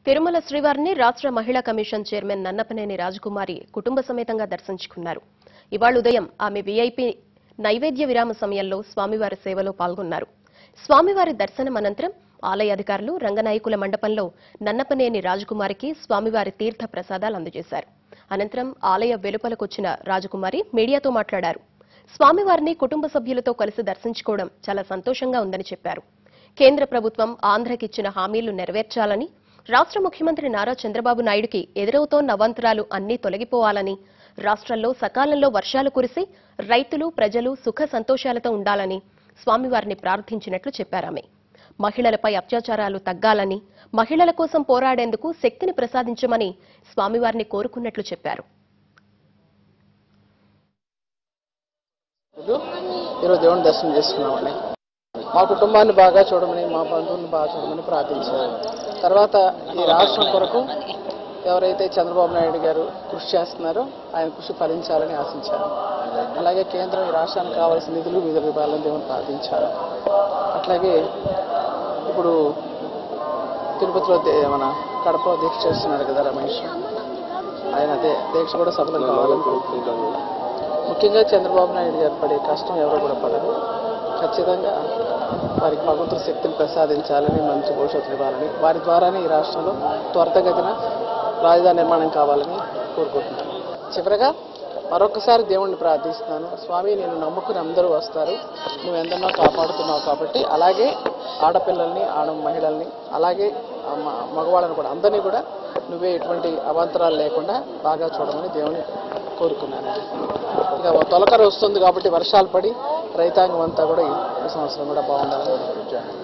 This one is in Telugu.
తిరుమల శ్రీవారిని రాష్ట్ర మహిళా కమిషన్ చైర్మన్ నన్నపనేని రాజకుమారి కుటుంబ సమేతంగా దర్శించుకున్నారు ఇవాళ ఉదయం ఆమె వీఐపీ నైవేద్య విరామ సమయంలో స్వామివారి సేవలో పాల్గొన్నారు స్వామివారి దర్శనం అనంతరం ఆలయ అధికారులు రంగనాయకుల మండపంలో నన్నపనేని రాజకుమారికి స్వామివారి తీర్థ ప్రసాదాలు అందజేశారు అనంతరం ఆలయ వెలుపలకొచ్చిన రాజకుమారి మీడియాతో మాట్లాడారు స్వామివారిని కుటుంబ సభ్యులతో కలిసి దర్శించుకోవడం చాలా సంతోషంగా ఉందని చెప్పారు కేంద్ర ప్రభుత్వం ఆంధ్రకిచ్చిన హామీలు నెరవేర్చాలని రాష్ట్ర ముఖ్యమంత్రి నారా చంద్రబాబు నాయుడుకి ఎదురవుతోన్న అవాంతరాలు అన్నీ తొలగిపోవాలని రాష్ట్రంలో సకాలంలో వర్షాలు కురిసి రైతులు ప్రజలు సుఖ సంతోషాలతో ఉండాలని స్వామివారిని ప్రార్థించినట్లు చెప్పారామె మహిళలపై అత్యాచారాలు తగ్గాలని మహిళల కోసం పోరాడేందుకు శక్తిని ప్రసాదించమని స్వామివారిని కోరుకున్నట్లు చెప్పారు రోజు ఈరోజు దేవుని దర్శనం చేసుకున్నామండి మా కుటుంబాన్ని బాగా చూడమని మా బంధువులను బాగా చూడమని ప్రార్థించారు తర్వాత ఈ రాష్ట్రం కొరకు ఎవరైతే చంద్రబాబు నాయుడు గారు కృషి చేస్తున్నారో ఆయన కృషి ఫలించాలని ఆశించారు అలాగే కేంద్రం ఈ రాష్ట్రానికి కావాల్సిన నిధులు విధులు ఇవ్వాలని దేవుని ప్రార్థించారు అట్లాగే ఇప్పుడు తిరుపతిలో దే- మన కడపలో దీక్ష చేస్తున్నాడు కదా రమేష్ ఆయన అదే దీక్ష కూడా సఫలం కావాలని కోరుకుంటున్నాను ముఖ్యంగా చంద్రబాబు నాయుడు గారు పడే కష్టం ఎవరు కూడా పడరు ఖచ్చితంగా వారికి భగవంతుడి శక్తిని ప్రసాదించాలని మంచి భవిష్యత్తు ఇవ్వాలని వారి ద్వారానే ఈ రాష్ట్రంలో త్వరితగతిన రాజధాని నిర్మాణం కావాలని కోరుకుంటున్నాను చివరగా మరొకసారి దేవుణ్ణి ప్రార్థిస్తున్నాను స్వామి నేను నమ్ముకుని అందరూ వస్తారు నువ్వు ఎందరినో కాపాడుతున్నావు కాబట్టి అలాగే ఆడపిల్లల్ని ఆడ మహిళల్ని అలాగే ఆ మ- మగవాళ్ళని కూడా అందరినీ కూడా నువ్వే ఎటువంటి అవాంతరాలు లేకుండా బాగా చూడమని దేవుని కోరుకున్నాను ఇక తొలకర వస్తుంది కాబట్టి వర్షాలు పడి రైతాంగం అంతా కూడా ఈ ఈ సంవత్సరం కూడా బాగుండాలని కోరుకుంటున్నాను